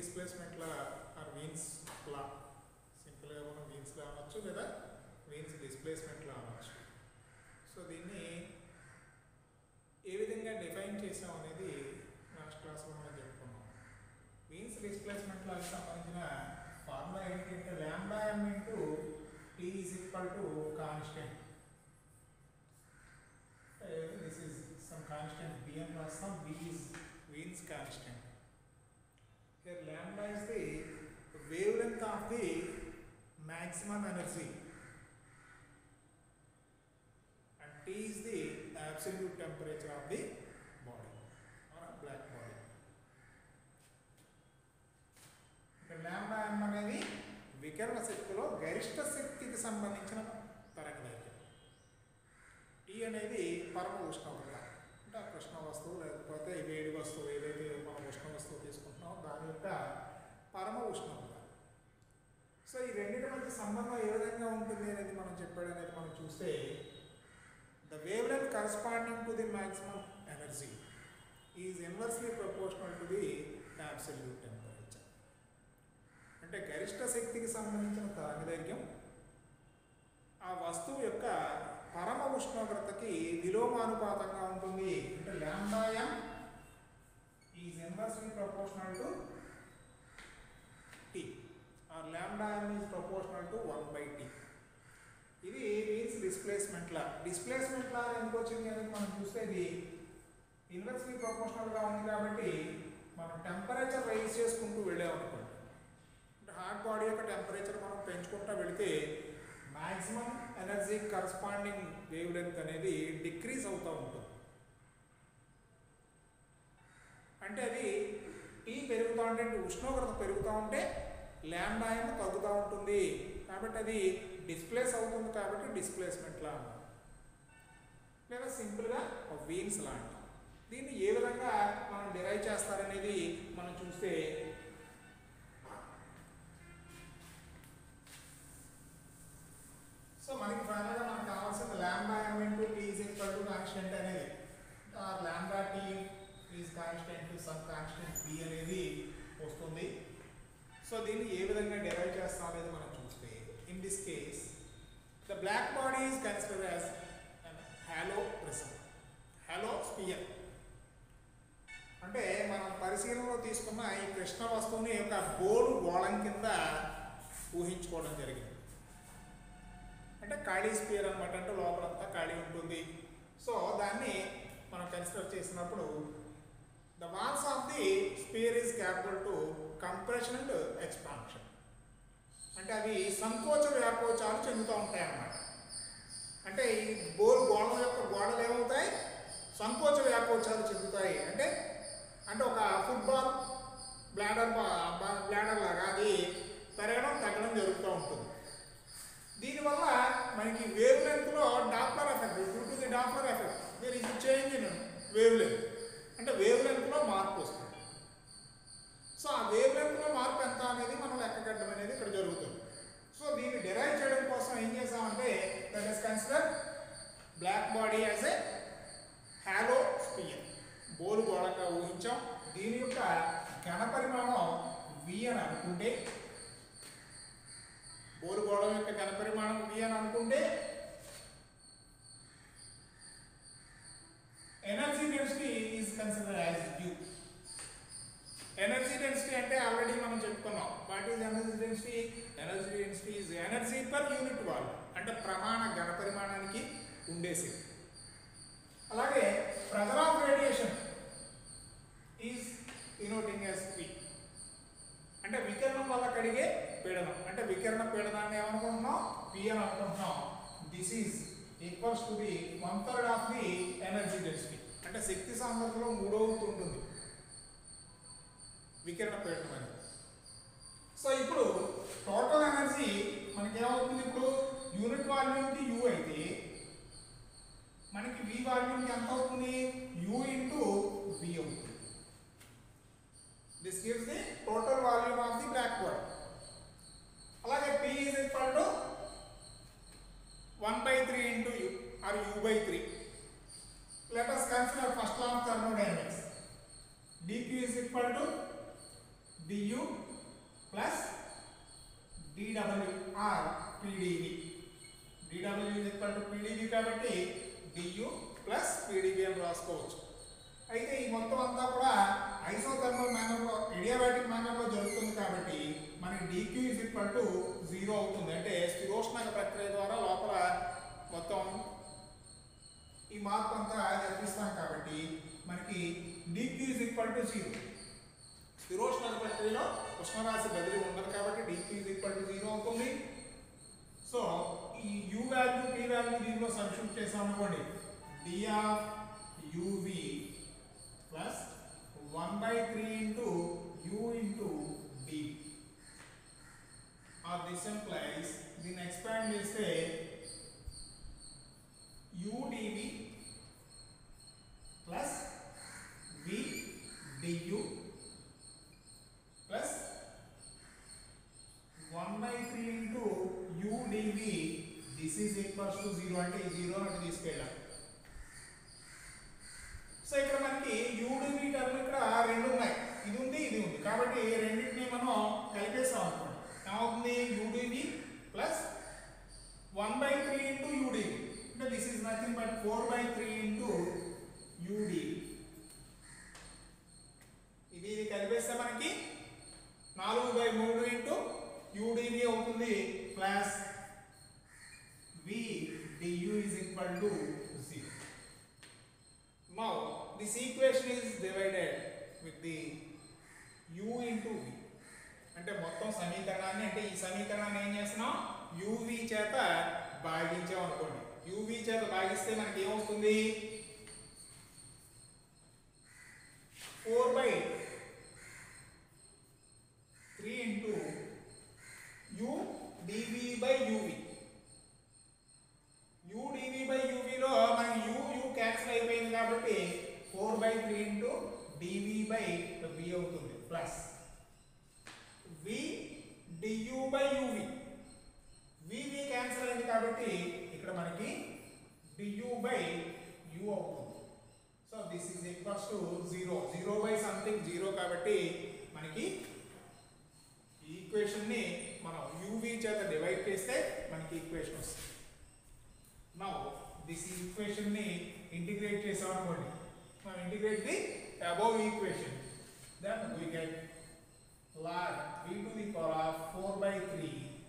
Displacement law or Wien's law సింపుల్గా మనం veins లా అనొచ్చు లేదా వీన్స్ డిస్ప్లేస్మెంట్ లా అనొచ్చు సో దీన్ని ఏ విధంగా డిఫైన్ చేసాం అనేది లాస్ట్ క్లాస్లో మనం చెప్పుకున్నాం వీన్స్ డిస్ప్లేస్మెంట్ లాకి సంబంధించిన ఫార్ములా ఏంటంటే lambda M into tea is equal to constant this is some constant B అని రాస్తాం B is Wien's constant here lambda is the wavelength of the maximum energy and T is the absolute temperature of the body or a black body. ఇక్కడ లాంబడా ఎం అనేది వికరణ శక్తిలో గరిష్ట శక్తికి సంబంధించిన తరంగదైర్ఘ్యం tea అనేది పరమ ఉష్ణోగ్రత అంటే ఆ కృష్ణ వస్తువు లేకపోతే ఈ వేడి వస్తువు ఏదైతే మనం ఉష్ణ వస్తువు తీసుకుంటున్నామో దాని యొక్క పరమ ఉష్ణోగ్రత సో ఈ రెండింటి మధ్య సంబంధం ఏ విధంగా ఉంటుంది అనేది మనం చెప్పాడు అనేది మనం చూస్తే the wavelength corresponding to the maximum energy is inversely proportional to the absolute temperature అంటే గరిష్ట శక్తికి సంబంధించిన తరంగదైర్ఘ్యం ఆ వస్తువు యొక్క పరమ ఉష్ణోగ్రతకి విలోమానుపాతంగా ఉంటుంది అంటే lambda M is inversely proportional to T or lambda M is proportional to one by T ఇది means displacement law displacement law ఎందుకు వచ్చింది అనేది మనం చూస్తే ఇది ఇన్వర్స్లీ ప్రపోర్షనల్గా ఉంది కాబట్టి మనం టెంపరేచర్ రైజ్ చేసుకుంటూ వెళ్ళామనుకోండి అంటే హార్ట్ బాడీ యొక్క టెంపరేచర్ మనం పెంచుకుంటూ వెళితే maximum energy corresponding wavelength అనేది డిక్రీజ్ అవుతూ ఉంటుంది అంటే అది టీ పెరుగుతూ ఉంటే ఉష్ణోగ్రత పెరుగుతూ ఉంటే ల్యాండా ఎం తగ్గుతూ ఉంటుంది కాబట్టి అది డిస్ప్లేస్ అవుతుంది కాబట్టి డిస్ప్లేస్మెంట్ లా అంటాం లేదా సింపుల్గా వీన్స్ లా అంటాం దీన్ని ఏ విధంగా మనం డిరైవ్ చేస్తారనేది మనం చూస్తే సో మనకి ఫైనల్గా మనకు కావాల్సింది lambda M into tea is equal to constant అనేది or lambda T is constant some constant B అనేది వస్తుంది సో దీన్ని ఏ విధంగా డెరైవ్ చేస్తాం అనేది మనం చూస్తే in this case the black body is consider as hollow prism hollow sphere అంటే మనం పరిశీలనలో తీసుకున్న ఈ కృష్ణ వస్తువుని ఒక బోలు గోళం కింద ఊహించుకోవడం జరిగింది అంటే ఖాళీ స్పియర్ అనమాట అంటే లోపలంతా ఖాళీ ఉంటుంది సో దాన్ని మనం కన్సిడర్ చేసినప్పుడు the walls of the sphere is capable to compression and expansion అంటే అవి సంకోచ వ్యాకోచాలు చెందుతూ ఉంటాయి అన్నమాట అంటే ఈ బోర్ గోడల యొక్క గోడలు ఏమవుతాయి సంకోచ వ్యాకోచాలు చెందుతాయి అంటే అంటే ఒక ఫుట్బాల్ బ్లాడర్ బ్లాడర్ లాగా అది పెరగడం తగ్గడం జరుగుతూ ఉంటుంది దీనివల్ల మనకి వేవ్ లెంత్లో Doppler effect due to the Doppler effect there is change in wavelength అంటే వేవ్ లెంత్లో మార్పు వస్తుంది సో ఆ వేవ్ లెంత్లో మార్పు ఎంత అనేది మనం లెక్కగట్టడం అనేది ఇక్కడ జరుగుతుంది సో దీన్ని డిరైవ్ చేయడం కోసం ఏం చేసామంటే that is consider black body as a hollow sphere బోరు గోళంగా ఊహించాం దీని యొక్క ఘన పరిమాణం వి అని అనుకుంటే బోరు గోళం యొక్క ఘన పరిమాణం వి అని అనుకుంటే energy density is consider as U energy density అంటే ఆల్రెడీ మనం చెప్పుకున్నాం what is energy density energy density is energy per unit vol అంటే ప్రమాణ ఘన పరిమాణానికి ఉండే శక్తి అలాగే pressure of radiation is denoting as P అంటే వికిరణం వల్ల కడిగే పీడనం అంటే వికిరణ పీడనాన్ని ఏమనుకుంటున్నాం పి అని అనుకుంటున్నాం this is equals to the one third of the energy density అంటే శక్తి సాంద్రతలో మూడో వంతు ఉంటుంది వికిరణ పీడనం అనేది సో ఇప్పుడు టోటల్ ఎనర్జీ మనకి ఏమవుతుంది ఇప్పుడు యూనిట్ వాల్యూమ్కి యూ అయితే మనకి వి వాల్యూమ్కి ఎంత అవుతుంది యూ ఇంటూ వి అవుతుంది this gives the total volume of the black body అలాగే P is equal to one by three into U or U by three let us consider first law of thermodynamics dq is equal to du plus dwr pdv dw is equal to pdv కాబట్టి du plus pdv అని రాసుకోవచ్చు అయితే ఈ మొత్తం అంతా కూడా isothermal మేనర్లో ఇడియాబాటిక్ మేనర్లో జరుగుతుంది కాబట్టి మనకి dq is equal to zero అవుతుంది అంటే స్థిరోష్ణక ప్రక్రియ ద్వారా లోపల మొత్తం ఈ మార్పు అంతా జరిపిస్తాం కాబట్టి మనకి dq is equal to zero స్థిరోష్ణక ప్రక్రియలో ఉష్ణరాశి బదిలీ ఉండదు కాబట్టి dq is equal to zero అవుతుంది సో ఈ u వాల్యూ p వాల్యూ దీనిలో సబ్స్టిట్యూట్ చేసాం అనుకోండి d of uv plus 1 by 3 into u into d or this implies దీన్ని ఎక్స్పాండ్ చేస్తే udv plus v du plus 1 by 3 into udv this is equals to 0 అంటే ఈ 0 అంటే తీసుకెళ్ళాలి సో ఇక్కడ మనకి udv టర్మ్ ఇక్కడ రెండు ఉన్నాయి ఇది ఉంది ఇది ఉంది కాబట్టి రెండింటిని మనం కలిపేసాం అనుకోండి ఏమవుతుంది udv plus 1 by 3 into udv అంటే this is nothing but 4 by 3 into udv ఇది ఇది కలిపేస్తే మనకి నాలుగు బై మూడు ఇంటూ యూడివి అవుతుంది plus V DU is equal to zero now this equation is divided with the U into V అంటే మొత్తం సమీకరణాన్ని అంటే ఈ సమీకరణాన్ని ఏం చేస్తున్నాం యువి చేత భాగించాం అనుకోండి యువి చేత భాగిస్తే మనకి ఏమవుతుంది four by three into U DV by UV U DV by యువిలో మనకి యు యు క్యాన్సిల్ అయిపోయింది కాబట్టి four by three into DV by V అవుతుంది plus V DU by UV V V cancel అయింది కాబట్టి ఇక్కడ మనకి డియు బై యు అవుతుంది so this is equals to zero zero by something zero కాబట్టి మనకి ఈ ఈక్వేషన్ ని మనం యువి చేత డివైడ్ చేస్తే మనకి ఈక్వేషన్ వస్తుంది నౌ దిస్ ఈక్వేషన్ ని ఇంటిగ్రేట్ చేసాం అనుకోండి మనం integrate the above equation then we get log e to the power of 4 by 3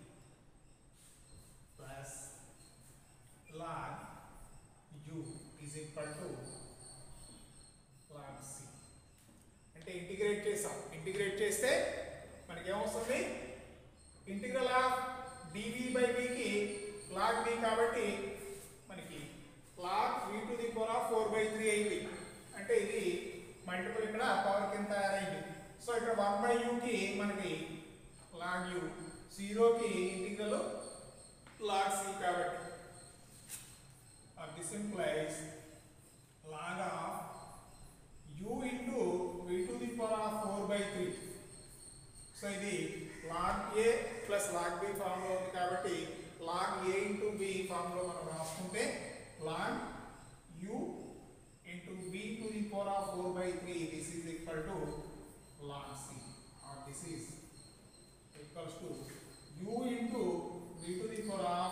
plus log u is equal to log c అంటే ఇంటిగ్రేట్ చేసాం ఇంటిగ్రేట్ చేస్తే మనకి ఏమొస్తుంది integral of dv by v కి log v కాబట్టి మనకి log v to the power of 4 by 3 అయింది అంటే ఇది మల్టిపుల్ ఇక్కడ పవర్ కింద తయారైంది సో ఇక్కడ 1 బై u కి మనకి log u 0 కి ఇంటిగ్రల్ log c కాబట్టి or this implies log of u into v to the power of 4 by 3 so ఇది log a plus log b form లో ఉంది కాబట్టి log a into b form లో మనం రాసుకుంటే log u into b to the power of 4 by 3 this is equal to log c or this is equals to u into v to the power of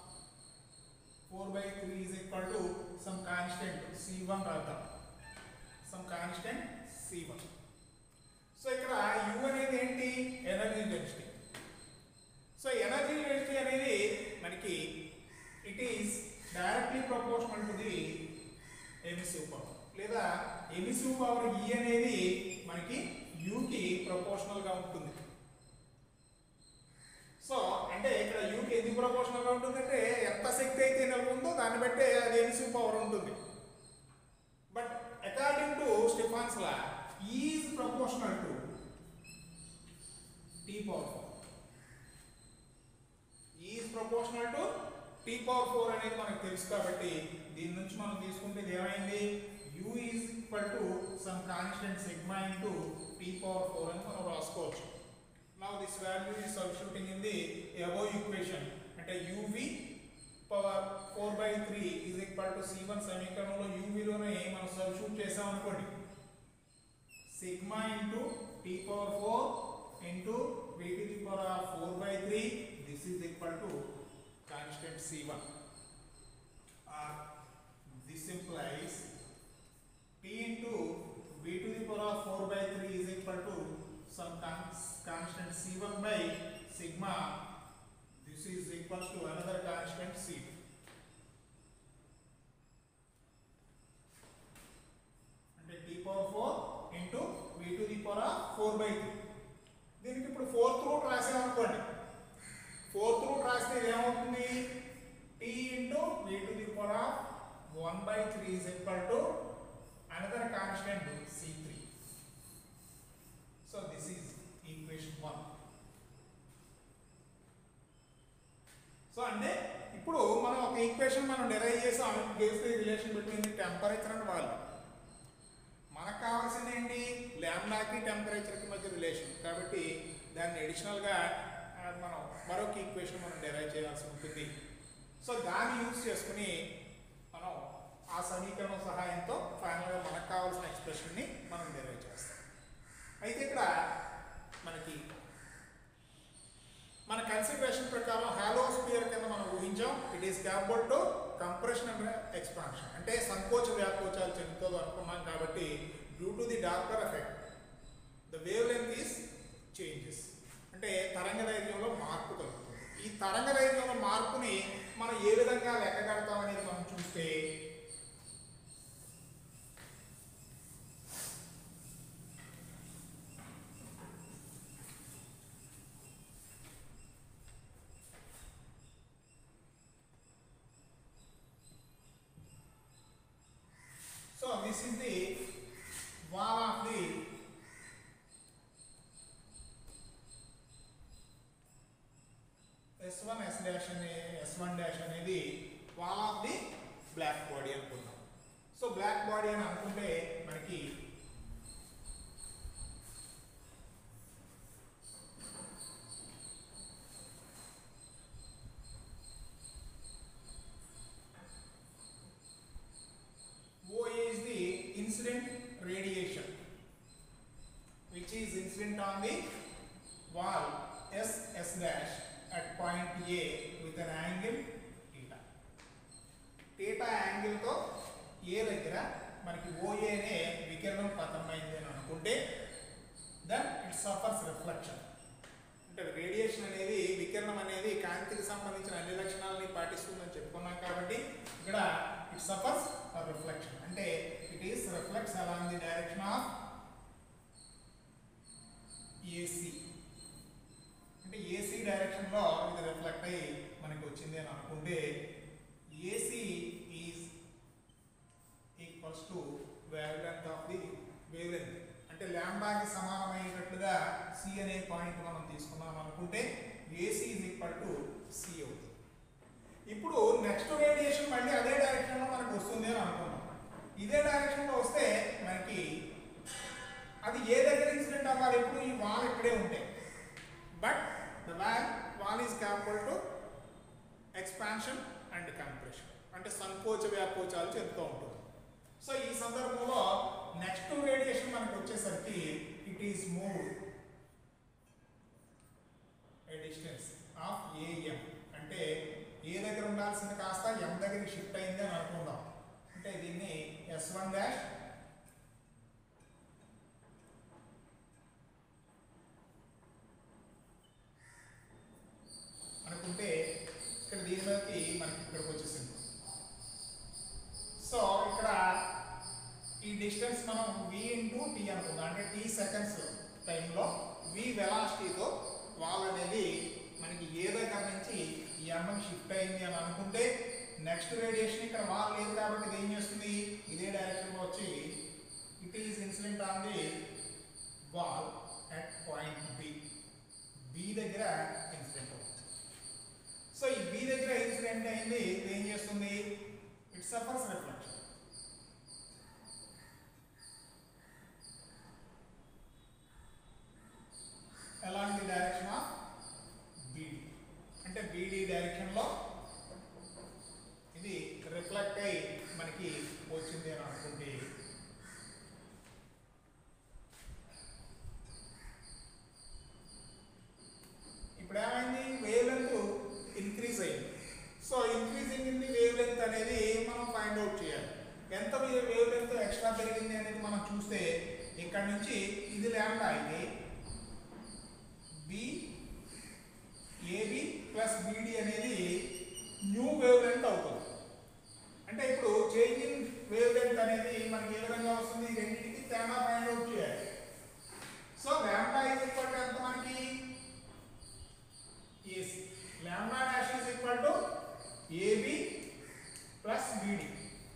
4 by 3 is equal to some constant c1 రాద్దాం some constant c1 so ఇక్కడ u అనేది ఏంటి energy density so energy density అనేది మనకి it is directly proportional to the emissive power లేదా emissive power E అనేది మనకి U కి ప్రపోర్షనల్ గా ఉంటుంది సో అంటే ఇక్కడ U కి ఎందుకు ప్రపోర్షనల్ గా ఉంటుందంటే ఎంత శక్తి అయితే నిల్వ ఉందో దాన్ని బట్టే అది ఎమిసివ్ పవర్ ఉంటుంది but according to Stefan's law is proportional to T power four is proportional to T power four అనేది మనకు తెలుసు కాబట్టి దీని నుంచి మనం తీసుకుంటే ఇది ఏమైంది u is equal to some constant sigma into t power four అని మనం రాసుకోవచ్చు now this value is substituting in the above equation అంటే UV power four by three is equal to c one సమీకరణంలో యూవీలోనే మనం సబ్స్టిట్యూట్ చేసాం అనుకోండి sigma into t power four into v to the power of 4 by 3 this is equal to constant c1 or this implies p into v to the power of 4 by 3 is equal to some cons- constant c1 by sigma this is equal to another constant c2 అంటే t power four into v to the power of four by three దీనికి ఇప్పుడు fourth root రాసామనుకోండి fourth root రాస్తే ఇది ఏమవుతుంది t into v to the power of one by three is equal to another constant c three so this is equation one so అంటే ఇప్పుడు మనం ఒక ఈక్వేషన్ మనం డెరైవ్ చేసాం gives the relation between the temperature and volume మనకు కావాల్సింది ఏంటి ల్యాండాకి టెంపరేచర్కి మధ్య రిలేషన్ కాబట్టి దాన్ని అడిషనల్గా మనం మరొక ఈక్వేషన్ మనం డెరైవ్ చేయాల్సి ఉంటుంది సో దాన్ని యూజ్ చేసుకుని మనం ఆ సమీకరణం సహాయంతో ఫైనల్గా మనకు కావాల్సిన ఎక్స్ప్రెషన్ని మనం డెరైవ్ చేస్తాం అయితే ఇక్కడ మనకి మన కన్సిడరేషన్ ప్రకారం హాలో స్పియర్ కింద మనం ఊహించాం it is capable to compression and expansion అంటే సంకోచ వ్యాకోచాలు చెందుతుంది అనుకున్నాం కాబట్టి due to the Doppler effect the wavelength is changes అంటే తరంగ దైర్ఘ్యంలో మార్పు కలుగుతుంది ఈ తరంగ దైర్ఘ్యంలో మార్పుని మనం ఏ విధంగా లెక్క కడతాం అనేది మనం చూస్తే So this is the wall of the S one S dash అనే ఎస్ వన్ డాష్ అనేది wall of the black body అనుకుందాం సో బ్లాక్ బాడీ అని అనుకుంటే మనకి OA is the incident radiation which is incident on the wall S S dash at point A with an angle theta. theta angle తో ఏ దగ్గర మనకి OA అనే వికిరణం పతనమైంది అని అనుకుంటే దెన్ ఇట్ సఫర్స్ రిఫ్లెక్షన్ అంటే రేడియేషన్ అనేది వికిరణం అనేది కాంతికి సంబంధించిన అన్ని లక్షణాలని పాటిస్తుందని చెప్పుకున్నాం కాబట్టి ఇక్కడ ఇట్ సఫర్స్ రిఫ్లెక్షన్ అంటే it is reflects along the direction of AC అంటే ఏసీ డైరెక్షన్ లో ఇది రిఫ్లెక్ట్ అయ్యి మనకి వచ్చింది అని అనుకుంటే AC is equals to wavelength of the wavelength అంటే ల్యాంబాకి సమానమైనట్లుగా సి అనే పాయింట్ మనం తీసుకున్నాం అనుకుంటే AC is equal to C అవుతుంది ఇప్పుడు నెక్స్ట్ రేడియేషన్ మళ్ళీ అదే డైరెక్షన్ లో మనకు వస్తుంది అని అనుకున్నాం ఇదే డైరెక్షన్ లో వస్తే మనకి అది ఏ దగ్గర ఇన్సిడెంట్ అవ్వాలి ఎప్పుడు ఈ వాల్ ఇక్కడే ఉంటాయి but the wall wall is capable to expansion and compression అంటే సంకోచ వ్యాకోచాలు చెందుతూ ఉంటుంది సో ఈ సందర్భంలో నెక్స్ట్ రేడియేషన్ మనకు వచ్చేసరికి it is move a distance of AM అంటే ఏ దగ్గర ఉండాల్సింది కాస్త ఎం దగ్గరికి షిఫ్ట్ అయింది అని అనుకుందాం అంటే దీన్ని ఎస్ వన్ డాష్ అనుకుంటే ఇక్కడ దీని మీదకి మనకి ఇక్కడికి వచ్చేసింది సో ఇక్కడ ఈ డిస్టెన్స్ మనం v ఇంటూ టీ అనుకుందాం అంటే టీ సెకండ్స్ టైంలో v వెలాసిటీతో వాల్ అనేది మనకి ఏ దగ్గర నుంచి ఈ ఎంఎం షిఫ్ట్ అయింది అని అనుకుంటే నెక్స్ట్ రేడియేషన్ ఇక్కడ వాల్ లేదు కాబట్టి ఇది ఏం చేస్తుంది ఇదే డైరెక్షన్లో వచ్చి it is incident on the wall at point B B దగ్గర ఇన్సిడెంట్ అవుతుంది సో ఈ బి దగ్గర ఇన్సిడెంట్ అయింది ఇది ఏం చేస్తుంది it suffers reflection along the direction of BD అంటే బీడి డైరెక్షన్ లో ఇది రిఫ్లెక్ట్ అయి మనకి వచ్చింది అని అనుకుంటే నుంచి ఇది ల్యాండా అయితే బి ఏబి ప్లస్ బిడి అనేది న్యూ వేవ్ లెంత్ అవుతుంది అంటే ఇప్పుడు చేంజింగ్ వేవ్ లెంత్ అనేది మనకి ఏ విధంగా వస్తుంది రెండింటికి తేడా ఫైండ్ అవుట్ చేయాలి so lambda is equal to ఎంత మనకి AC lambda dash is equal to AB plus BD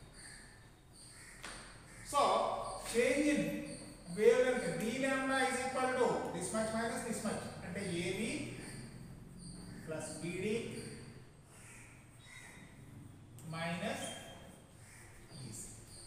so change in wavelength d lambda is equal to this much minus this much అంటే AB plus BD minus EC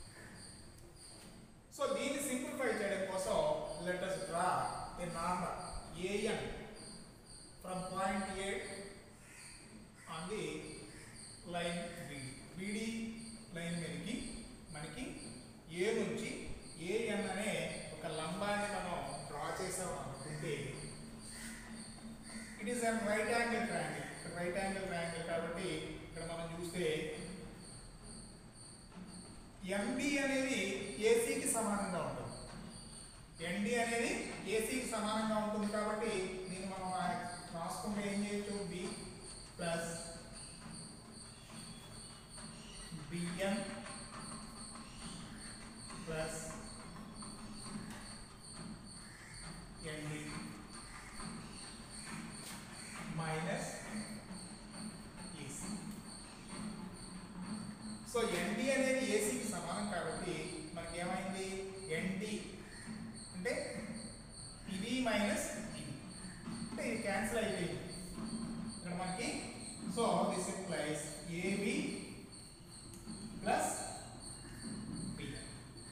so దీన్ని simplify చేయడం కోసం let us draw a normal AN from point A on the line BD BD line మీదకి మనకి ఏ నుంచి AN అనే ఒక లంబాన్ని మనం డ్రా చేసాం అనుకుంటే it is an right angle triangle right angle triangle కాబట్టి ఇక్కడ మనం చూస్తే ఎండి అనేది ఏసీకి సమానంగా ఉంటుంది ఎన్డి అనేది ఏసీకి సమానంగా ఉంటుంది కాబట్టి దీన్ని మనం రా- రాసుకుంటే ఏం చేయొచ్చు B plus BN plus ND minus AC so ND అనేది ఏసీకి సమానం కాబట్టి మనకి ఏమైంది ఎన్డి అంటే ఇది మైనస్ ఇది అంటే ఇది క్యాన్సిల్ అయిపోయింది ఇక్కడ మనకి so this implies AB plus BN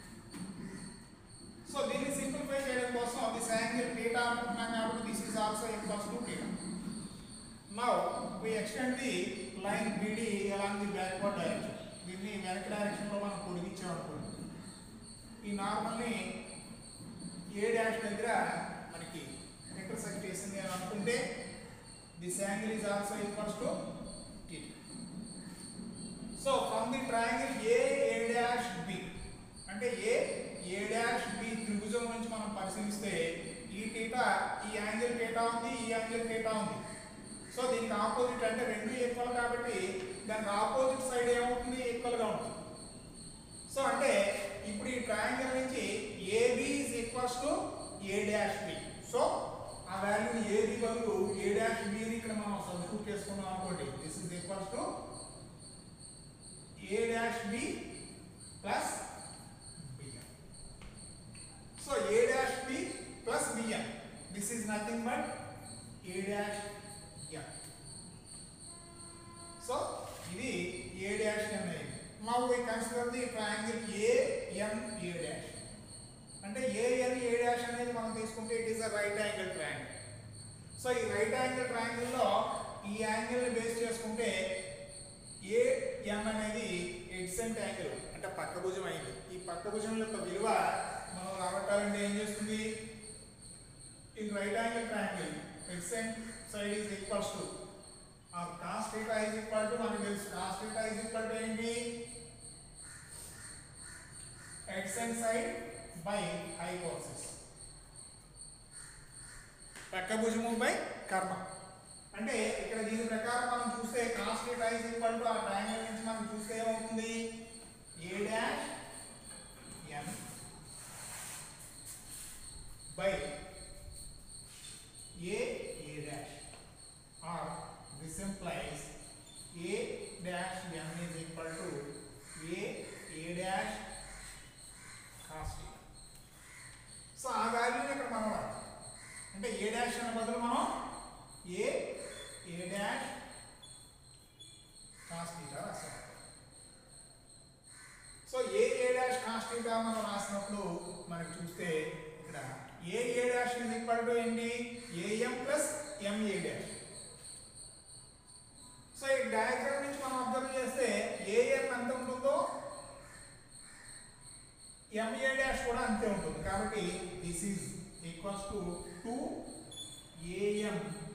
so దీన్ని సింప్లిఫై చేయడం కోసం దిస్ యాంగిల్ థీటా అనుకుంటున్నాం కాబట్టి this is also equals to theta now we extend the line BD along the backward direction దీన్ని వెనక డైరెక్షన్ లో మనం పొడిగించాం అనుకోండి ఈ నార్మల్ని ఏ డాష్ దగ్గర మనకి ఇంటర్సెక్ట్ చేసింది అని అనుకుంటే this angle is also equals to theta so from the triangle A A dash B అంటే ఏ ఏ డాష్ బి త్రిభుజం నుంచి మనం పరిశీలిస్తే ఈ టీటా ఈ యాంగిల్ టీటా ఉంది ఈ యాంగిల్ టీటా ఉంది సో దీనికి ఆపోజిట్ అంటే రెండు ఈక్వల్ కాబట్టి దానికి ఆపోజిట్ సైడ్ ఏమవుతుంది ఈక్వల్ గా ఉంటుంది సో అంటే ఇప్పుడు ఈ ట్రయాంగిల్ నుంచి AB is equals to A dash B so ఆ వాల్యూని ఏబి బదులు ఏ డాష్ బిని ఇక్కడ మనం సబ్స్టిట్యూట్ చేసుకున్నాం అనుకోండి this is equals to a dash b plus bn. So a dash b plus bn. This is nothing but a dash n. So ఇది a dash n అయింది. Now we consider the triangle a n a dash. అంటే ఏ ఎన్ ఏ dash అనేది మనం తీసుకుంటే it is a right angle triangle so ఈ right angle triangle లో ఈ angle ని బేస్ చేసుకుంటే ఏ ఎన్ అనేది ఎడ్సెంట్ యాంగిల్ అంటే పక్క భుజం అయింది ఈ పక్క భుజం యొక్క విలువ మనం రాబట్టాలంటే ఏం చేస్తుంది in right angle triangle adjacent side is equals to ఆ cos theta is equal to మనకు తెలుసు cos theta is equal to ఏంటి ఎడ్సెంట్ సైడ్ బై హైపోసిస్ పక్క భుజము బై కర్ణం అంటే ఇక్కడ దీని ప్రకారం మనం చూస్తే cos theta is equal to ఆ ట్రయాంగిల్ నుంచి మనం చూస్తే ఏమవుతుంది A dash N by A A dash or this implies A dash N is equal to A A dash cos theta so ఆ వాల్యూని ఇక్కడ మనం వాడాలి. అంటే ఏ డాష్ అనే బదులు మనం A A dash cos theta రాసాం so A A dash cos theta మనం రాసినప్పుడు మనకి చూస్తే ఇక్కడ A A dash is equal to ఏంటి AM plus MA dash so ఈ డయాగ్రామ్ నుంచి మనం అబ్జర్వ్ చేస్తే ఏఎం ఎంత ఉంటుందో ఎంఏ డాష్ కూడా అంతే ఉంటుంది కాబట్టి this is equals to two AM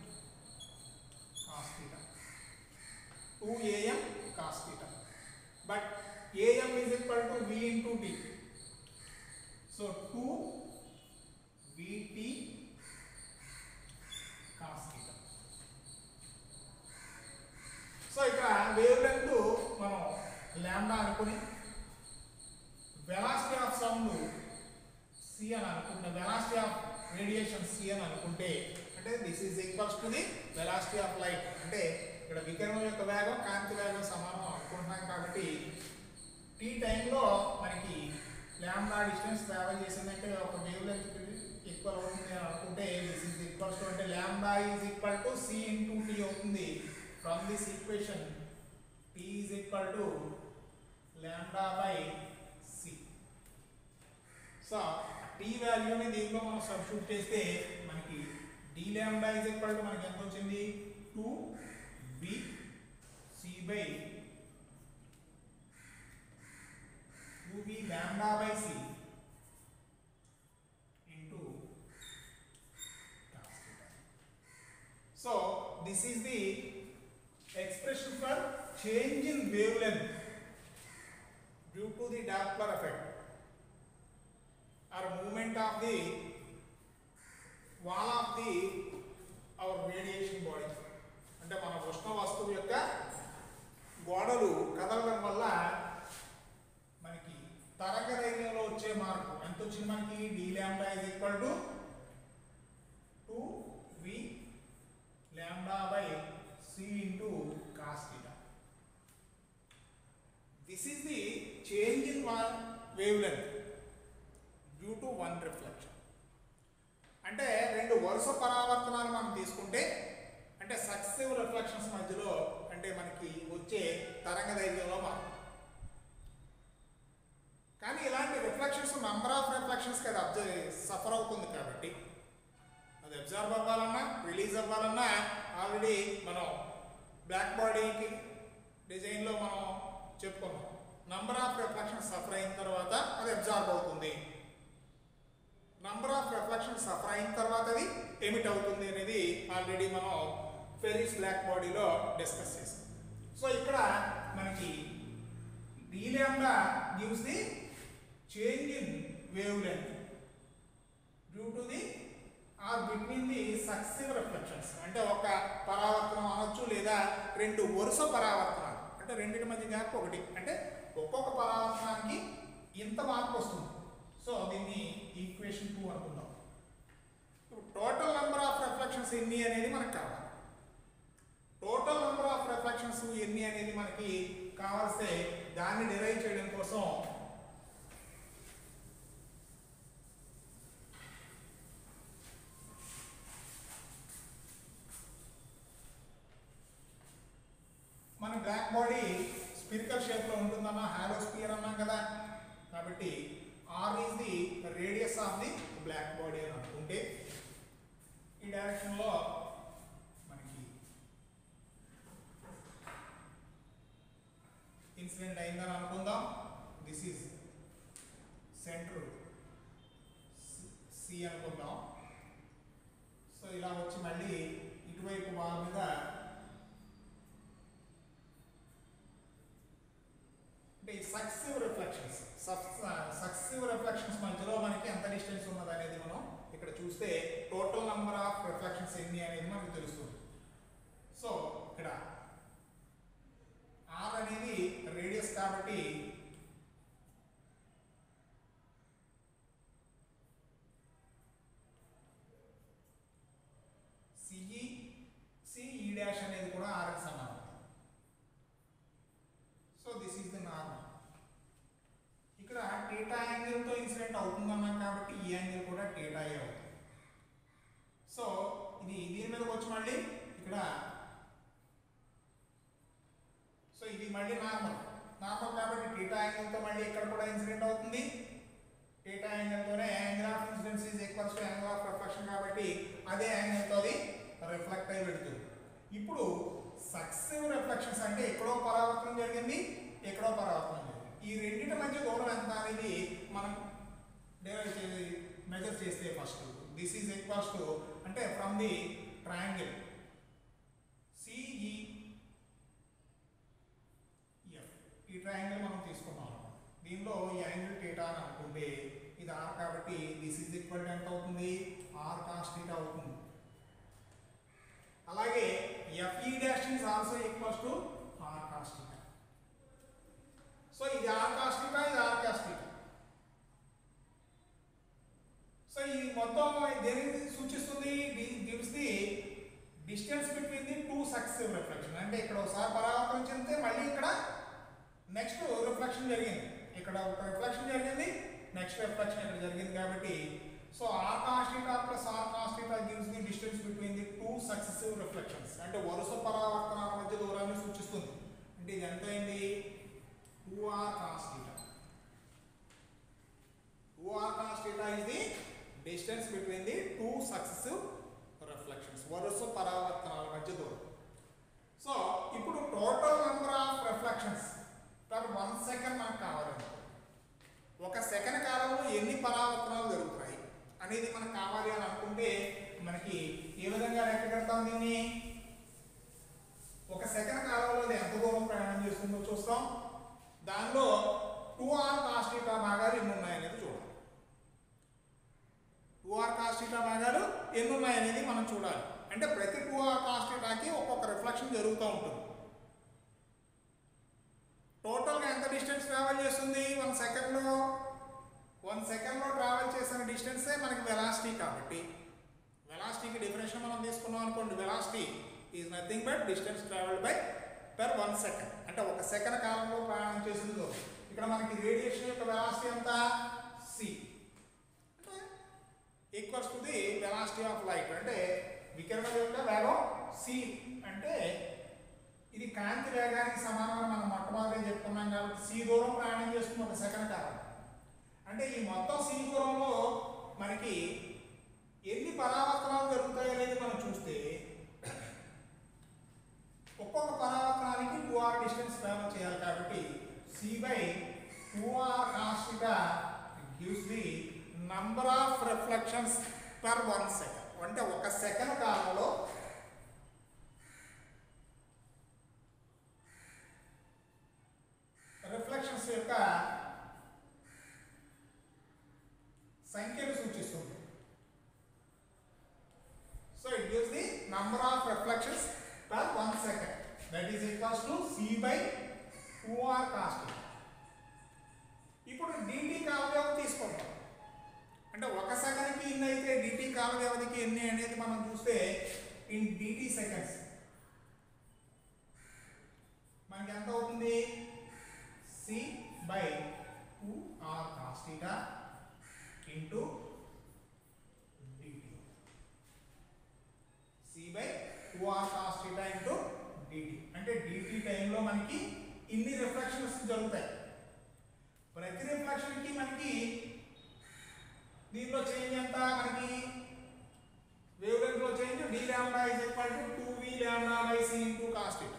cos theta 2 am cos theta but am is equal to v into t so 2 PT cos theta so ఇక్కడ వేవ్ లెంత్ మనం లాంబ్డా అనుకుని వెలాసిటీ ఆఫ్ సౌండ్ సి అని అనుకుంటే velocity of radiation c అని అనుకుంటే అంటే this is equals to the velocity of light అంటే ఇక్కడ వికిరణం యొక్క వేగం కాంతి వేగం సమానం అనుకుంటున్నాం కాబట్టి టీ టైంలో మనకి ల్యాండా డిస్టెన్స్ ట్రావెల్ చేసిందంటే ఒక వేవ్ లెంత్ ఈక్వల్ అవుతుంది అని అనుకుంటే దిస్ ఈజ్ ఈక్వల్స్ టు అంటే lambda is equal to c into t అవుతుంది from this equation t is equal to lambda by c so t వాల్యూని దీంట్లో మనం సబ్స్టిట్యూట్ చేస్తే మనకి డి ల్యాండా ఈజ్ ఈక్వల్ టు మనకి ఎంత వచ్చింది two b c by two b lambda by c into so this is the expression for change in wavelength due to the Doppler effect or movement of the wall of the our radiation body అంటే మన ఉష్ణ వస్తువు యొక్క గోడలు కదలడం వల్ల మనకి తరంగ ధైర్యంలో వచ్చే మార్పు ఎంత వచ్చింది మనకి d lambda is equal to two v lambda by c into cos theta. This is the change in one wavelength due to one reflection. అంటే రెండు వరుస పరావర్తనాలు మనం తీసుకుంటే అంటే సక్సెసివ్ రిఫ్లెక్షన్స్ మధ్యలో అంటే మనకి వచ్చే తరంగ ధైర్యంలో మార్పు కానీ ఇలాంటి రిఫ్లెక్షన్స్ నంబర్ ఆఫ్ రిఫ్లెక్షన్స్కి అది అబ్జర్వ్ సఫర్ అవుతుంది కాబట్టి అది అబ్జర్వ్ అవ్వాలన్నా రిలీజ్ అవ్వాలన్నా ఆల్రెడీ మనం బ్లాక్ బాడీకి డిజైన్లో మనం చెప్పుకున్నాం నంబర్ ఆఫ్ రిఫ్లెక్షన్ సఫర్ అయిన తర్వాత అది అబ్జర్వ్ అవుతుంది నంబర్ ఆఫ్ రిఫ్లెక్షన్ సఫర్ అయిన తర్వాత అది ఎమిట్ అవుతుంది అనేది ఆల్రెడీ మనం ఫెరీస్ బ్లాక్ బాడీలో డిస్కస్ చేసాం సో ఇక్కడ మనకి d lambda gives the change in wavelength due to the R between the successive reflections అంటే ఒక పరావర్తనం అనొచ్చు లేదా రెండు వరుస పరావర్తనాలు అంటే రెండింటి మధ్య గ్యాప్ ఒకటి అంటే ఒక్కొక్క పరావర్తనానికి ఇంత మార్పు వస్తుంది సో దీన్ని ఈక్వేషన్ టూ అనుకుందాం టోటల్ నెంబర్ ఆఫ్ రిఫ్లెక్షన్స్ ఎన్ని అనేది మనకు కావాలి టోటల్ నెంబర్ ఆఫ్ రిఫ్లెక్షన్స్ ఎన్ని అనేది మనకి కావాల్స్తే దాన్ని డిరైవ్ చేయడం కోసం మన బ్లాక్ బాడీ స్పిరికల్ షేప్ లో ఉంటుందన్నా హాలో స్పియర్ అన్నాం కదా కాబట్టి R is the radius of the black body అని అనుకుంటే ఈ డైరెక్షన్ లో మనకి ఇన్సిడెంట్ అయిందని అనుకుందాం దిస్ ఈజ్ సెంటర్ సి అనుకుందాం సో ఇలా వచ్చి మళ్ళీ ఇటువైపు వాల్ మీద అంటే ఈ సక్సెసివ్ రిఫ్లెక్షన్స్ సక్సెసివ్ రిఫ్లెక్షన్స్ మధ్యలో మనకి ఎంత డిస్టెన్స్ ఉన్నది అనేది మనం ఇక్కడ చూస్తే టోటల్ నంబర్ ఆఫ్ రిఫ్లెక్షన్స్ ఎన్ని అనేది మనకు తెలుస్తుంది సో ఇక్కడ ఆర్ అనేది రేడియస్ కాబట్టి సిఈ సిఈ డాష్ అనేది కూడా ఆర్కి సమానం so this is the normal ఇక్కడ టీటా యాంగిల్ తో ఇన్సిడెంట్ అవుతుందన్నాం కాబట్టి ఈ యాంగిల్ కూడా టీటా అవుతుంది సో ఇది దీని మీదకి వచ్చి మళ్ళీ ఇక్కడ సో ఇది మళ్ళీ నార్మల్ నార్మల్ కాబట్టి టీటా యాంగిల్ తో మళ్ళీ ఇక్కడ కూడా ఇన్సిడెంట్ అవుతుంది టీటా యాంగిల్ తోనే angle of incidence is equals to angle of reflection కాబట్టి అదే యాంగిల్ తో అది రిఫ్లెక్ట్ అయి పెడుతుంది ఇప్పుడు సక్సెసివ్ రిఫ్లెక్షన్స్ అంటే ఎక్కడో పరావర్తనం జరిగింది ఎక్కడో పరావర్తనం జరిగింది ఈ రెండింటి మధ్య దూరం ఎంత అనేది మనం డెరైవ్ చేసి మెజర్ చేస్తే first this is equals to అంటే from the triangle CE F ఈ ట్రయాంగిల్ మనం తీసుకున్నాం దీనిలో ఈ యాంగిల్ టీటా అని అనుకుంటే ఇది ఆర్ కాబట్టి దిస్ ఈజ్ ఈక్వల్ టు ఎంత అవుతుంది ఆర్ కాస్ థీటా అవుతుంది అలాగే FE dash is also equals to R cos theta so ఇది ఆర్ కాస్ థీటా ఇది ఆర్ కాస్ థీటా సో ఈ మొత్తం దేనిని సూచిస్తుంది gives the distance between the two successive reflection అంటే ఇక్కడ ఒకసారి పరావర్తనం చెందితే మళ్ళీ ఇక్కడ నెక్స్ట్ రిఫ్లెక్షన్ జరిగింది ఇక్కడ ఒక రిఫ్లెక్షన్ జరిగింది నెక్స్ట్ రిఫ్లెక్షన్ ఇక్కడ జరిగింది కాబట్టి so R cos theta plus R cos theta gives the distance between the two successive reflections అంటే వరుస పరావర్తనాల మధ్య దూరాన్ని సూచిస్తుంది అంటే ఇది ఎంత అయింది two R cos theta two R cos theta is the distance between the two successive reflections వరుస పరావర్తనాల మధ్య దూరం సో ఇప్పుడు total number of reflections per one second మనకు కావాలండి ఒక సెకండ్ కాలంలో ఎన్ని పరావర్తనాలు జరుగుతున్నాయి అనేది మనకు కావాలి అని అనుకుంటే మనకి ఏ విధంగా లెక్క కడతాం దీన్ని ఒక సెకండ్ కాలంలో అది ఎంత దూరం ప్రయాణం చేస్తుందో చూస్తాం దానిలో టూ ఆర్ కాస్టీటా భాగాలు ఎన్ని ఉన్నాయనేది చూడాలి టూ ఆర్ కాస్టీటా భాగాలు ఎన్ని ఉన్నాయనేది మనం చూడాలి అంటే ప్రతి టూ ఆర్ కాస్టీటాకి ఒక్కొక్క రిఫ్లెక్షన్ జరుగుతూ ఉంటుంది టోటల్గా ఎంత డిస్టెన్స్ ట్రావెల్ చేస్తుంది వన్ సెకండ్లో వన్ సెకండ్లో ట్రావెల్ చేసిన డిస్టెన్సే మనకి వెలాసిటీ కాబట్టి వెలాసిటీకి డెఫినేషన్ మనం తీసుకున్నాం అనుకోండి velocity is nothing but distance travelled by per one second అంటే ఒక సెకండ్ కాలంలో ప్రయాణం చేసింది దూరం. ఇక్కడ మనకి రేడియేషన్ యొక్క వెలాసిటీ ఎంత సి అంటే equals to the velocity of light అంటే వికిరణం యొక్క వేగం సి అంటే ఇది కాంతి వేగానికి సమానమని మనం మొట్టమొదటి చెప్పుకున్నాం కాబట్టి సి దూరం ప్రయాణం చేస్తుంది ఒక సెకండ్ కాలం అంటే ఈ మొత్తం సి దూరంలో మనకి ఎన్ని పరావర్తనాలు జరుగుతాయి అనేది మనం చూస్తే ఒక్కొక్క పరావర్తనానికి టూ ఆర్ డిస్టెన్స్ ట్రావెల్ చేయాలి కాబట్టి సి బై టూ ఆర్ కాస్ట్గా gives the number of reflections per one second అంటే ఒక సెకండ్ కాలంలో రిఫ్లెక్షన్స్ యొక్క సంఖ్యను సూచిస్తుంది so it gives the number of reflections per one second that is equals to c by two R cos ఇప్పుడు dt కాల వ్యవధి తీసుకుంటాం అంటే ఒక సెకండ్కి ఇన్ని అయితే డిటి కాల వ్యవధికి ఎన్ని అనేది మనం చూస్తే ఇన్ డిటి సెకండ్స్ మనకి ఎంత అవుతుంది c by two R cos theta into dt c by two R cos theta into dt అంటే డిటి టైంలో మనకి ఇన్ని రిఫ్లెక్షన్స్ జరుగుతాయి ప్రతి రిఫ్లెక్షన్కి మనకి దీంట్లో చేంజ్ ఎంత మనకి వేవ్ లెంత్ లో change d lambda is equal to 2v lambda by c into cos theta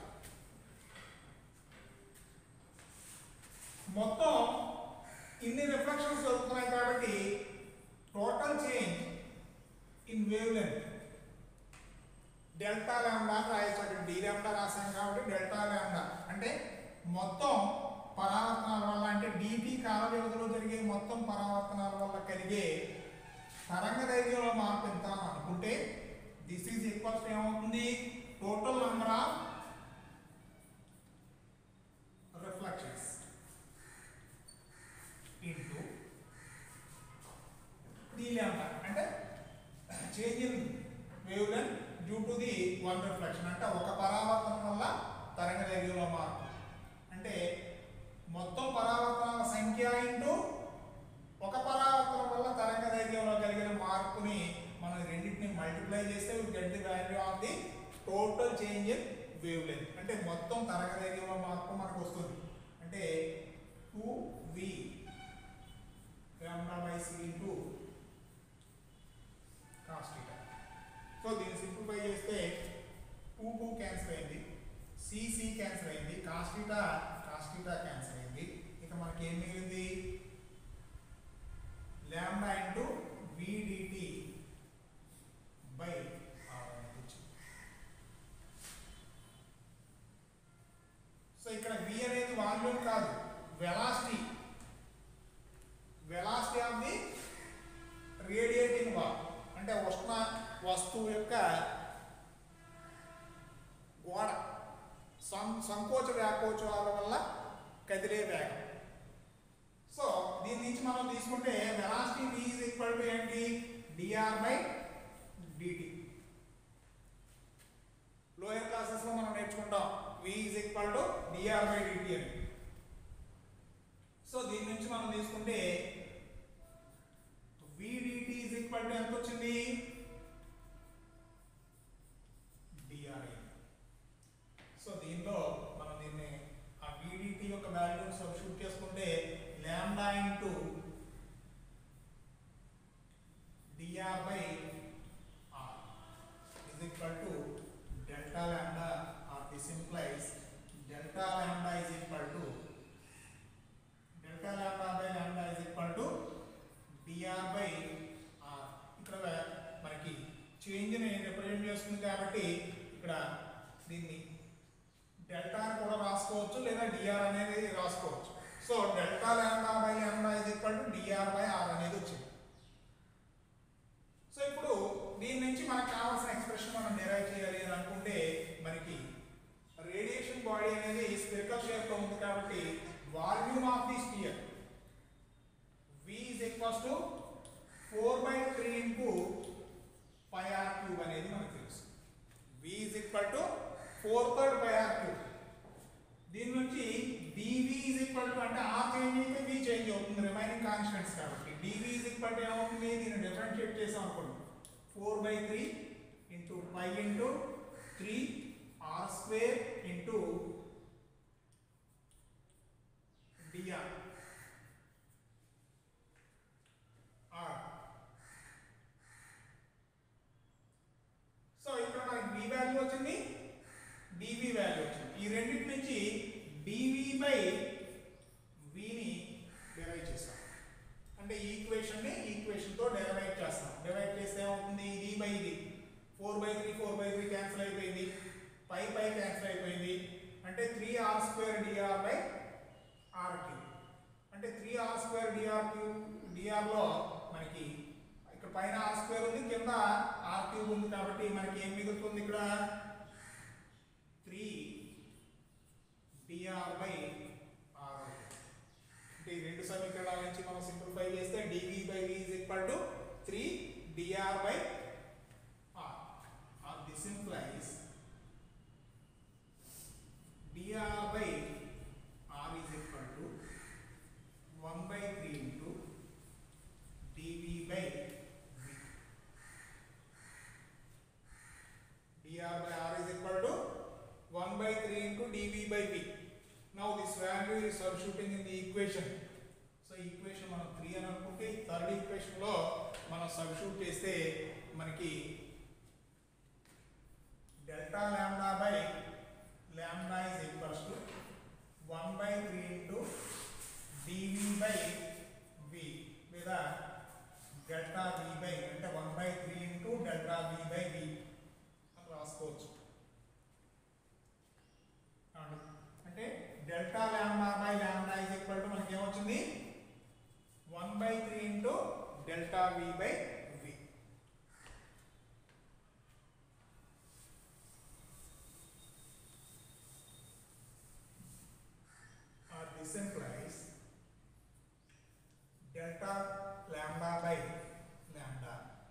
మొత్తం ఇన్ని రిఫ్లెక్షన్స్ జరుగుతున్నాయి కాబట్టి total change in wavelength delta lambda అని రాయొచ్చు అక్కడ డి లాంబ్డా రాసాం కాబట్టి డెల్టా లాంబ్డా అంటే మొత్తం పరావర్తనాల వల్ల అంటే డిటి కాల వ్యవధిలో జరిగే మొత్తం పరావర్తనాల వల్ల కలిగే తరంగ దైర్ఘ్యంలో మార్పు ఎంత అని అనుకుంటే దిస్ ఈజ్ ఈక్వల్స్ ఏమవుతుంది total number of reflections into d lambda అంటే change in wavelength due to the one reflection అంటే ఒక పరావర్తనం వల్ల తరంగ దైర్ఘ్యంలో మార్పు అంటే మొత్తం పరావర్తనాల సంఖ్య ఇంటూ ఒక పరావర్తనం వల్ల తరంగ దైర్ఘ్యంలో కలిగిన మార్పుని మనం రెండింటిని మల్టిప్లై చేస్తే get the value of the total change in wavelength అంటే మొత్తం తరంగ దైర్ఘ్యంలో మార్పు మనకు వస్తుంది అంటే two v lambda by c into cos theta so దీన్ని సింప్లిఫై చేస్తే టూ టూ క్యాన్సిల్ అయింది సిసి క్యాన్సిల్ అయింది cos theta cos theta cancel అయింది ఇక మనకి ఏం మిగిలింది lambda into v d t by r అనేది వచ్చింది సో ఇక్కడ v అనేది వాల్యూమ్ కాదు వెలాసిటీ వెలాసిటీ ఆఫ్ ది వస్తువు యొక్క గోడ సం సంకోచ వ్యాకోచాల వల్ల కదిలే వేగం సో దీని నుంచి మనం తీసుకుంటే velocity v is equal to ఏంటి d r by d t lower classes లో మనం నేర్చుకుంటాం v is equal to d r by d t అని సో దీని నుంచి మనం తీసుకుంటే vdt ఈజ్ ఈక్వల్ టు ఎంత వచ్చింది డిఆర్ సో దీనిలో మనం దీన్ని ఆ vdt యొక్క వాల్యూ సబ్స్టిట్యూట్ చేసుకుంటే lambda into dr by r is equal to delta lambda or this implies delta lambda is equal to delta lambda by lambda is equal to dr by r ఇక్కడ మనకి change ని represent చేస్తుంది కాబట్టి ఇక్కడ దీన్ని delta అని కూడా రాసుకోవచ్చు లేదా డిఆర్ అనేది రాసుకోవచ్చు so delta lambda by lambda is equal to d r by r అనేది వచ్చింది సో ఇప్పుడు దీని నుంచి మనకు కావాల్సిన ఎక్స్ప్రెషన్ మనం డిరైవ్ చేయాలి అని అనుకుంటే మనకి రేడియేషన్ బాడీ అనేది స్పిరికల్ షేప్ లో ఉంది కాబట్టి volume of the sphere V is equals to 4 by 3 into pi r cube అనేది మనకు తెలుసు V is equal to 4 third pi r cube దీని నుంచి dv is equal to అంటే r చేంజ్ అయితే v చేంజ్ అవుతుంది రిమైనింగ్ కాన్స్టెంట్స్ కాబట్టి dv is equal to ఏమవుతుంది దీన్ని డిఫరెన్షియేట్ చేసాం అనుకోండి 4 by 3 into pi into 3 r square into dr r so ఇక్కడ మనకి b వాల్యూ వచ్చింది dv వాల్యూ వచ్చింది ఈ రెండింటి నుంచి dv బై vని డిరైవ్ చేస్తాం అంటే ఈ ఈక్వేషన్ ని ఈక్వేషన్ తో డెరైవ్ చేస్తాం డివైడ్ చేస్తే ఏమవుతుంది ఇది బై ఇది four by three four by three cancel అయిపోయింది పై పై క్యాన్సిల్ అయిపోయింది అంటే three r square d r by r cube అంటే three r square d r cube d r లో మనకి ఇక్కడ పైన ఆర్ స్క్వేర్ ఉంది కింద ఆర్ క్యూబ్ ఉంది కాబట్టి మనకి ఏం మిగులుతుంది ఇక్కడ త్రీ డిఆర్ బై ఆర్ అంటే ఈ రెండు సమీకరణాల నుంచి మనం సింప్లిఫై చేస్తే d v by v is equal to three d r by r r this implies d r by r is equal to one by three into DV by v dr by r is equal to 1 by 3 into dv by v. Now this value is substituting in the equation. So equation మనం three అని అనుకుంటే third equation లో మనం substitute చేస్తే మనకి delta lambda by lambda is equals to one by three into DV by v లేదా delta v by అంటే one by three into delta v by v అని రాసుకోవచ్చు అవును. అంటే delta lambda by lambda is equal to మనకి ఏమొచ్చింది one by three into delta v by v or this implies delta lambda by lambda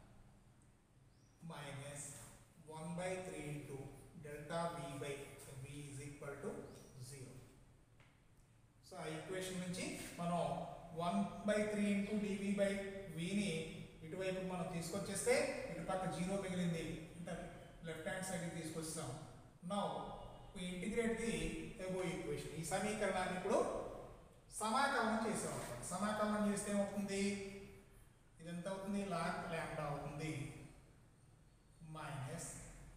minus 1 by 3 into delta v by v is equal to 0. So ఆ equation నుంచి మనం one by three into DV by విని ఇటువైపు మనం తీసుకొచ్చేస్తే ఇటు పక్క zero మిగిలింది అంటే లెఫ్ట్ హ్యాండ్ సైడ్ తీసుకొస్తాం now integrate the above equation ఈ సమీకరణాన్ని ఇప్పుడు సమాకలనం చేసాం సమాకలనం చేస్తే ఏమవుతుంది ఇది ఎంత అవుతుంది లాగ్ ల్యాండా అవుతుంది minus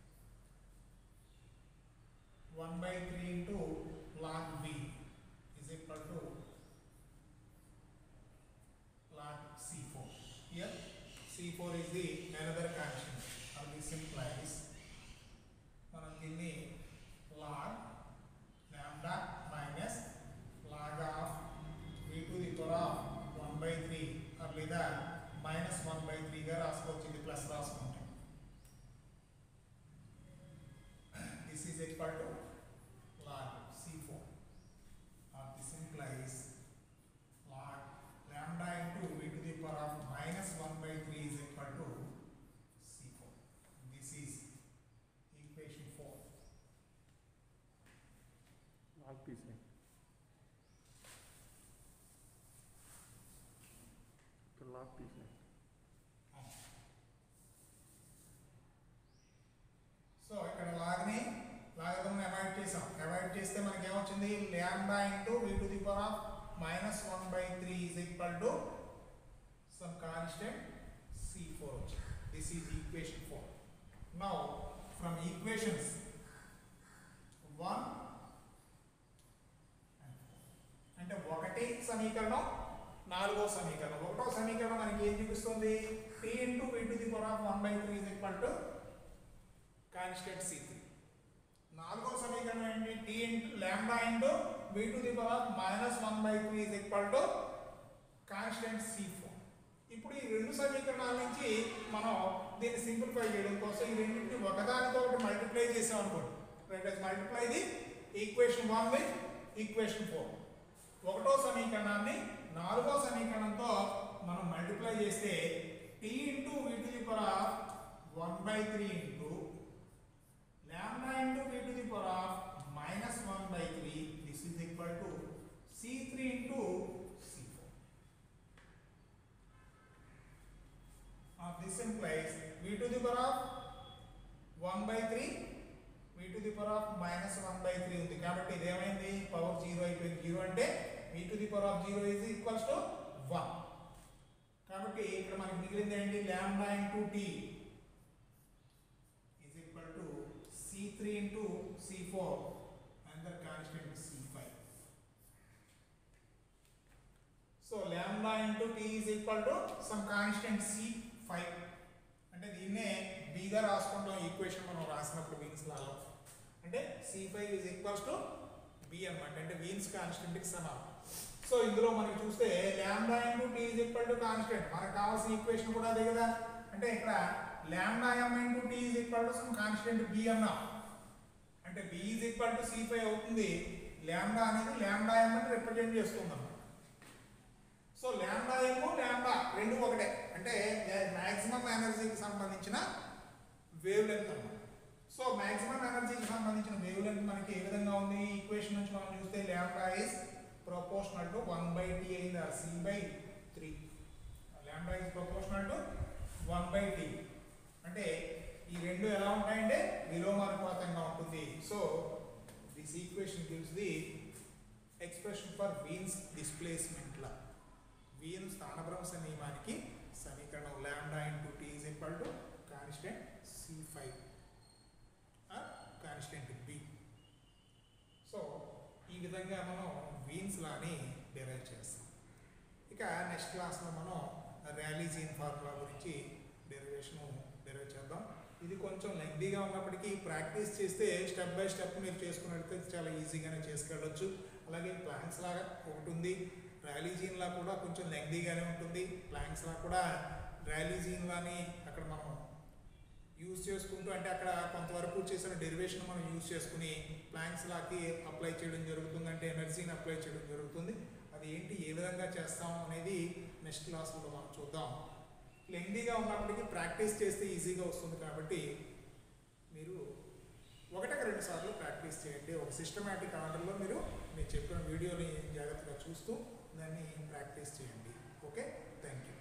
one by three into log b is equal to log C4. Here C4 is the another constant or this implies మనం దీన్ని log lambda minus log of v to the power of 1 by 3 or లేదా minus one by త్రీగా రాసుకోవచ్చు ఇది plus రాసుకుంటాం తీసేయండి ఇక్కడ lock తీసేయండి సో ఇక్కడ లాగ్ని లాగడం అవాయిడ్ చేసాం అవాయిడ్ చేస్తే మనకి ఏమొచ్చింది lambda into v to the power of minus one by three is equal to some constant c four వచ్చింది this is equation four now from equations one అంటే ఒకటి సమీకరణం నాలుగో సమీకరణం ఒకటో సమీకరణం మనకి ఏం చూపిస్తుంది t into v to the power of one by three is equal to constant c three నాలుగో సమీకరణం ఏంటి t into lambda into v to the power minus one by three is equal to constant c four ఇప్పుడు ఈ రెండు సమీకరణాల నుంచి మనం దీన్ని సింప్లిఫై చేయడం కోసం ఈ రెండింటిని ఒకదానితో ఒకటి మల్టిప్లై చేసాం అనుకోండి let multiply the equation one with equation four ఒకటో సమీకరణాన్ని నాలుగో సమీకరణంతో మనం మల్టిప్లై చేస్తే t into v to the power of one by three into lambda into v to the power of minus 1 by 3 this is equal to c3 into c4 now this implies v to the power of 1 by 3 v to the power of minus 1 by 3 ఉంది కాబట్టి ఇదేమైంది power 0 అయిపోయింది 0 అంటే v to the power of 0 is equals to 1 కాబట్టి ఇక్కడ మనకి మిగిలింది ఏంటి lambda into t is equal to C3 into C4 and the constant C5. So lambda into T is equal to some constant C5. అంటే దీన్నే బీగా రాసుకుంటాం equation మనం రాసినప్పుడు వీన్స్ లాలో అంటే c five is equals to b అనమాట అంటే veins కాన్స్టెంట్కి సమానం సో ఇందులో మనకి చూస్తే lambda into tea is equal to constant మనకు కావాల్సిన ఈక్వేషన్ కూడా అదే కదా అంటే ఇక్కడ lambda M into tea is equal to some constant b అన్నాం అంటే b is equal to c five అవుతుంది ల్యాండా అనేది ల్యాండా ఎం అని రిప్రజెంట్ చేస్తుంది అన్నమాట సో ల్యాండా ఏమో ల్యాండా రెండు ఒకటే అంటే మాక్సిమం ఎనర్జీకి సంబంధించిన వేవ్ లెంత్ అన్నమాట సో మాక్సిమం ఎనర్జీకి సంబంధించిన వేవ్ లెంత్ మనకి ఏ విధంగా ఉంది ఈక్వేషన్ నుంచి మనం చూస్తే lambda is proportional to one by t అయింది ఆ c by three lambda is proportional to one by t అంటే ఈ రెండు ఎలా ఉంటాయంటే విలోమానుపాతంగా ఉంటుంది so this equation gives the expression for Wien's displacement law Wien స్థానభ్రంశ నియమానికి సమీకరణం lambda into tea is equal to constant c five constant b so ఈ విధంగా మనం వీన్స్ లాని డెరైవ్ చేస్తాం ఇక నెక్స్ట్ క్లాస్లో మనం ర్యాలీ జీన్ ఫార్ములా గురించి డెరివేషన్ డెరైవ్ చేద్దాం ఇది కొంచెం లెంగ్దీగా ఉన్నప్పటికీ ప్రాక్టీస్ చేస్తే స్టెప్ బై స్టెప్ మీరు చేసుకున్నట్లయితే చాలా ఈజీగానే చేసుకెళ్ళొచ్చు అలాగే ప్లాంక్స్ లాగా ఒకటి ఉంది ర్యాలీజీన్ లా కూడా కొంచెం లెంగ్దీగానే ఉంటుంది ప్లాంక్స్ లా కూడా ర్యాలీజీన్ లాని అక్కడ మనం యూజ్ చేసుకుంటూ అంటే అక్కడ కొంతవరకు చేసిన డెరివేషన్ మనం యూజ్ చేసుకుని ప్లాంక్స్ లాకి అప్లై చేయడం జరుగుతుంది అంటే ఎనర్జీని అప్లై చేయడం జరుగుతుంది అది ఏంటి ఏ విధంగా చేస్తాం అనేది నెక్స్ట్ క్లాస్లో మనం చూద్దాం లెంగ్దీగా ఉన్నప్పటికీ ప్రాక్టీస్ చేస్తే ఈజీగా వస్తుంది కాబట్టి మీరు ఒకటికి రెండు సార్లు ప్రాక్టీస్ చేయండి ఒక సిస్టమేటిక్ ఆర్డర్లో మీరు నేను చెప్పిన వీడియోని జాగ్రత్తగా చూస్తూ దాన్ని ప్రాక్టీస్ చేయండి ఓకే థ్యాంక్ యూ